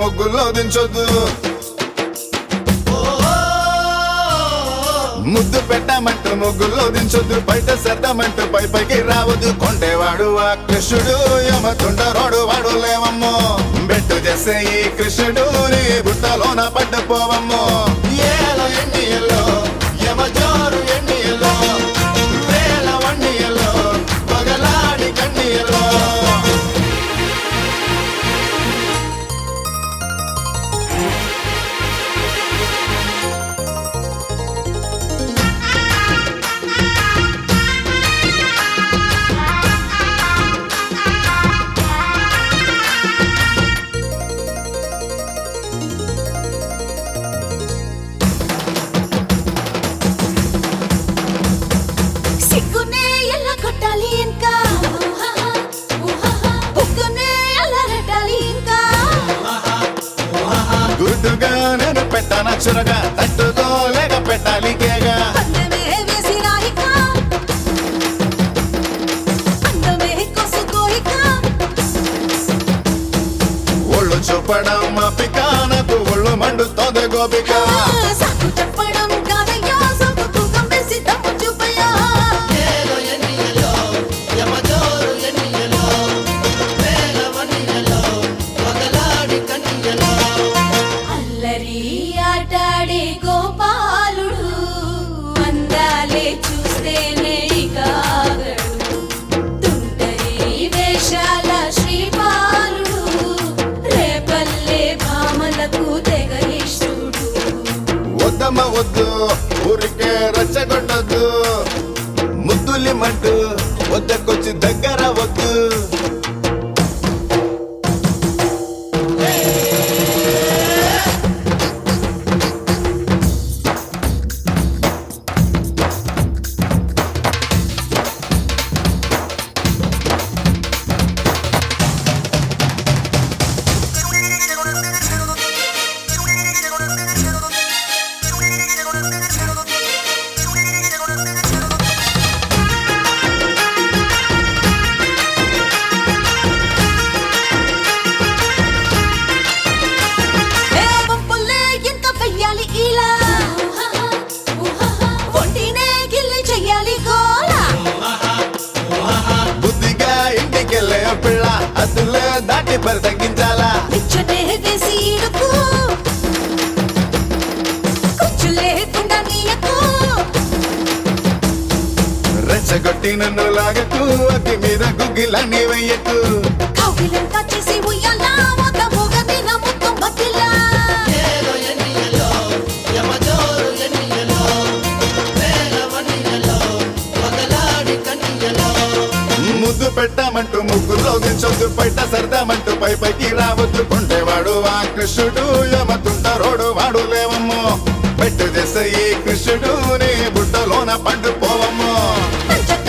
ముగ్గుల్లో దించొద్దు ముద్దు పెట్టమంటూ ముగ్గుల్లో దించొద్దు బయట సెద్దమంటూ పై పైకి రావద్దు కొండేవాడు ఆ కృష్ణుడు యమతుండరోడు వాడు లేవమ్మో బెట్టు చేసే ఈ కృష్ణుడు నీ బుట్టలోన పడ్డపోవమ్మో ఏలో ఎన్నియలో యమజోరు ఎన్నియలో వేల వన్నియలో పగలాడి కన్నియలో సిగ్గునే ఎలా కొట్టాలి ఇంకా బుగ్గునే ఎలా రెట్టాలి ఇంకా గుర్తుగా నేను పెట్టాన చురగా తట్టుకోలేక పెట్టాలి కేగా పందెమే వేసి రాయిక అందమే కొసుకోయిక ఒళ్ళు చూపడం అపిక నాకు ఒళ్ళు మండుతోంది గోపిక సాకు చెప్పడం కాదయ్యా సొంతకు కంపేసి తప్పు చూపయ్యా అల్లరి ఆటాడే గోపాలుడు అందాలే చూస్తేనే కాగడు తుంటరి వేషాల శ్రీపాలుడు రేపల్లె భామలకు తెగ ఇష్టుడు వద్దమ్మ వద్దు ఊరికే రచ్చగొట్టద్దు ముద్దులిమంటూ వద్దకొచ్చి దగ్గర వద్దు ఏ వంపుల్లే ఎంత వెయ్యాలి ఇలా ఒంటినే గిల్లి చెయ్యాలి గోలా బుద్ధిగా ఇంటికెళ్ళే పిల్ల అసలు దాటి పరి తగ్గించాలా నిచ్చనే వేసి ఇడుకు కుచ్చు లేకుండా నీయకు రెచ్చగొట్టి నన్ను లాగకు అగ్గి మీద గుగ్గిలన్నీ వెయ్యకు కౌగిలంతా చేసి ఉయ్యాలా మొత్త మూగని నా మొత్తం బతిలా ముద్దు పెట్టామంటూ ముగ్గులో దించొద్దు బయట సరదామంటూ పై పైకి రావద్దు కొండేవాడు ఆ కృష్ణుడు యమతుంటరోడు వాడు లేవమ్మో పెట్టు చేసే ఈ కృష్ణుడు నీ బుట్టలోన పండు పోవమ్మో పంచ